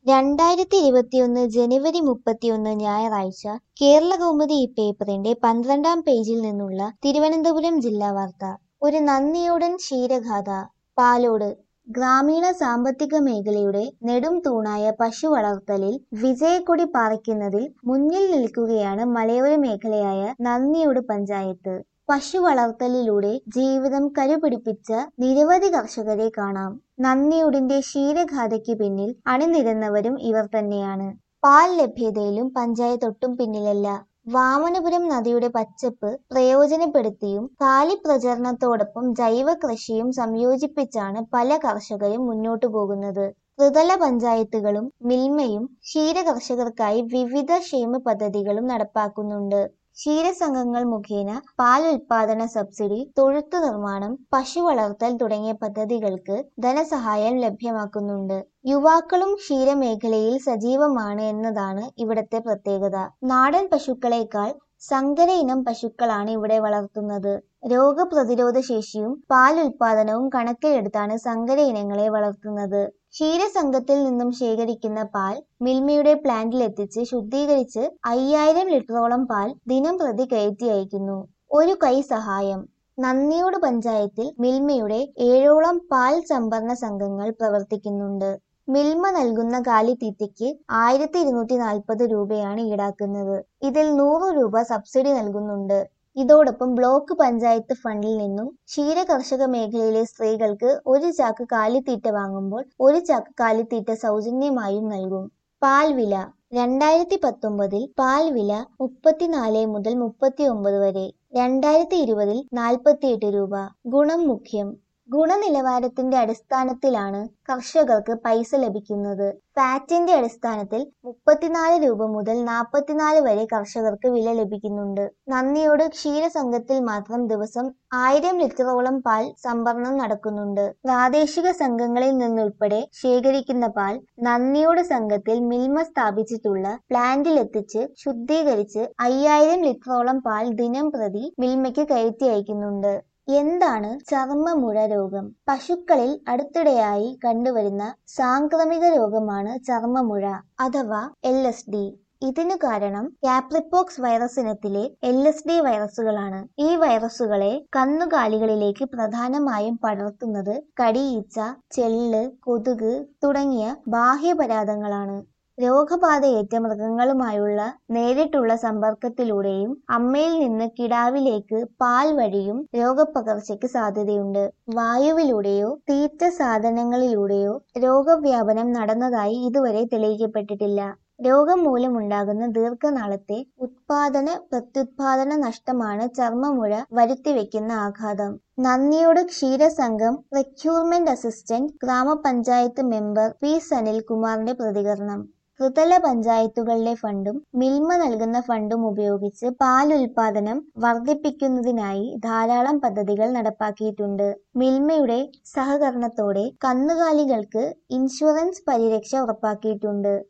രണ്ടായിരത്തി ഇരുപത്തിയൊന്ന് ജനുവരി മുപ്പത്തിയൊന്ന് ഞായറാഴ്ച കേരളകൗമുദി ഈ പേപ്പറിന്റെ പന്ത്രണ്ടാം പേജിൽ നിന്നുള്ള തിരുവനന്തപുരം ജില്ലാ വാർത്ത ഒരു നന്ദിയോടൻ ക്ഷീരഗാഥ പാലോട് ഗ്രാമീണ സാമ്പത്തിക മേഖലയുടെ നെടും തൂണായ പശു വളർത്തലിൽ വിജയക്കൊടി പാറിക്കുന്നതിൽ മുന്നിൽ നിൽക്കുകയാണ് മലയോര മേഖലയായ നന്ദിയോട് പഞ്ചായത്ത് പശു വളർത്തലിലൂടെ ജീവിതം കരുപിടിപ്പിച്ച നിരവധി കർഷകരെ കാണാം നന്ദിയോടിന്റെ ക്ഷീരഗാഥയ്ക്ക് പിന്നിൽ അണിനിരന്നവരും ഇവർ തന്നെയാണ് പാൽ ലഭ്യതയിലും പഞ്ചായത്ത് ഒട്ടും പിന്നിലല്ല വാമനപുരം നദിയുടെ പച്ചപ്പ് പ്രയോജനപ്പെടുത്തിയും കാലിപ്രചരണത്തോടൊപ്പം ജൈവ കൃഷിയും സംയോജിപ്പിച്ചാണ് പല കർഷകരും മുന്നോട്ടു പോകുന്നത് ത്രിതല പഞ്ചായത്തുകളും മിൽമയും ക്ഷീരകർഷകർക്കായി വിവിധ ക്ഷേമ പദ്ധതികളും നടപ്പാക്കുന്നുണ്ട് ക്ഷീരസംഘങ്ങൾ മുഖേന പാൽ ഉൽപാദന സബ്സിഡി തൊഴുത്തു നിർമ്മാണം പശു വളർത്തൽ തുടങ്ങിയ പദ്ധതികൾക്ക് ധനസഹായം ലഭ്യമാക്കുന്നുണ്ട് യുവാക്കളും ക്ഷീരമേഖലയിൽ സജീവമാണ് എന്നതാണ് ഇവിടത്തെ പ്രത്യേകത നാടൻ പശുക്കളേക്കാൾ സങ്കര ഇനം പശുക്കളാണ് ഇവിടെ വളർത്തുന്നത് രോഗപ്രതിരോധ ശേഷിയും പാൽ ഉൽപാദനവും കണക്കിലെടുത്താണ് സങ്കര ഇനങ്ങളെ വളർത്തുന്നത് ക്ഷീരസംഘത്തിൽ നിന്നും ശേഖരിക്കുന്ന പാൽ മിൽമയുടെ പ്ലാന്റിൽ എത്തിച്ച് ശുദ്ധീകരിച്ച് അയ്യായിരം ലിറ്ററോളം പാൽ ദിനം പ്രതി കയറ്റി അയക്കുന്നു ഒരു കൈ സഹായം നന്ദിയോട് പഞ്ചായത്തിൽ മിൽമയുടെ ഏഴോളം പാൽ സംഭരണ സംഘങ്ങൾ പ്രവർത്തിക്കുന്നുണ്ട് മിൽമ നൽകുന്ന കാലിത്തീറ്റയ്ക്ക് ആയിരത്തി ഇരുന്നൂറ്റി നാൽപ്പത് രൂപയാണ് ഈടാക്കുന്നത് ഇതിൽ നൂറ് രൂപ സബ്സിഡി നൽകുന്നുണ്ട് ഇതോടൊപ്പം ബ്ലോക്ക് പഞ്ചായത്ത് ഫണ്ടിൽ നിന്നും ക്ഷീര കർഷക മേഖലയിലെ സ്ത്രീകൾക്ക് ഒരു ചാക്ക് കാലിത്തീറ്റ വാങ്ങുമ്പോൾ ഒരു ചാക്ക് കാലിത്തീറ്റ സൗജന്യമായും നൽകും പാൽ വില രണ്ടായിരത്തി പത്തൊമ്പതിൽ പാൽ വില മുപ്പത്തിനാല് മുതൽ മുപ്പത്തി ഒമ്പത് വരെ രണ്ടായിരത്തി ഇരുപതിൽ നാൽപ്പത്തിയെട്ട് രൂപ ഗുണം മുഖ്യം ഗുണനിലവാരത്തിന്റെ അടിസ്ഥാനത്തിലാണ് കർഷകർക്ക് പൈസ ലഭിക്കുന്നത് ഫാറ്റിന്റെ അടിസ്ഥാനത്തിൽ മുപ്പത്തിനാല് രൂപ മുതൽ നാൽപ്പത്തിനാല് വരെ കർഷകർക്ക് വില ലഭിക്കുന്നുണ്ട് നന്ദിയോട് ക്ഷീരസംഘത്തിൽ മാത്രം ദിവസം ആയിരം ലിറ്ററോളം പാൽ സംഭരണം നടക്കുന്നുണ്ട് പ്രാദേശിക സംഘങ്ങളിൽ നിന്നുൾപ്പെടെ ശേഖരിക്കുന്ന പാൽ നന്ദിയോട് സംഘത്തിൽ മിൽമ സ്ഥാപിച്ചിട്ടുള്ള പ്ലാന്റിൽ എത്തിച്ച് ശുദ്ധീകരിച്ച് അയ്യായിരം ലിറ്ററോളം പാൽ ദിനം പ്രതി മിൽമയ്ക്ക് കയറ്റി അയക്കുന്നുണ്ട് എന്താണ് ചർമ്മമുഴ രോഗം പശുക്കളിൽ അടുത്തിടെയായി കണ്ടുവരുന്ന സാംക്രമിക രോഗമാണ് ചർമ്മമുഴ അഥവാ എൽ എസ് ഡി ഇതിനു കാരണം കാപ്രിപ്പോക്സ് വൈറസ് ഇനത്തിലെ എൽ എസ് ഡി വൈറസുകളാണ് ഈ വൈറസുകളെ കന്നുകാലികളിലേക്ക് പ്രധാനമായും പടർത്തുന്നത് കടിയീച്ച ചെള്ള് കൊതുക് തുടങ്ങിയ ബാഹ്യപരാധങ്ങളാണ് രോഗബാധയേറ്റ മൃഗങ്ങളുമായുള്ള നേരിട്ടുള്ള സമ്പർക്കത്തിലൂടെയും അമ്മയിൽ നിന്ന് കിടാവിലേക്ക് പാൽ വഴിയും രോഗപകർച്ചയ്ക്ക് സാധ്യതയുണ്ട് വായുവിലൂടെയോ തീറ്റ സാധനങ്ങളിലൂടെയോ രോഗവ്യാപനം നടന്നതായി ഇതുവരെ തെളിയിക്കപ്പെട്ടിട്ടില്ല രോഗം മൂലമുണ്ടാകുന്ന ദീർഘനാളത്തെ ഉത്പാദന പ്രത്യുത്പാദന നഷ്ടമാണ് ചർമ്മമുഴ വരുത്തിവെക്കുന്ന ആഘാതം നന്ദിയോട് ക്ഷീരസംഘം procurement assistant grama panchayat member P സനിൽകുമാറിന്റെ പ്രതികരണം ത്രിതല പഞ്ചായത്തുകളിലെ ഫണ്ടും മിൽമ നൽകുന്ന ഫണ്ടും ഉപയോഗിച്ച് പാൽ ഉൽപാദനം വർദ്ധിപ്പിക്കുന്നതിനായി ധാരാളം പദ്ധതികൾ നടപ്പാക്കിയിട്ടുണ്ട് മിൽമയുടെ സഹകരണത്തോടെ കന്നുകാലികൾക്ക് ഇൻഷുറൻസ് പരിരക്ഷ ഉറപ്പാക്കിയിട്ടുണ്ട്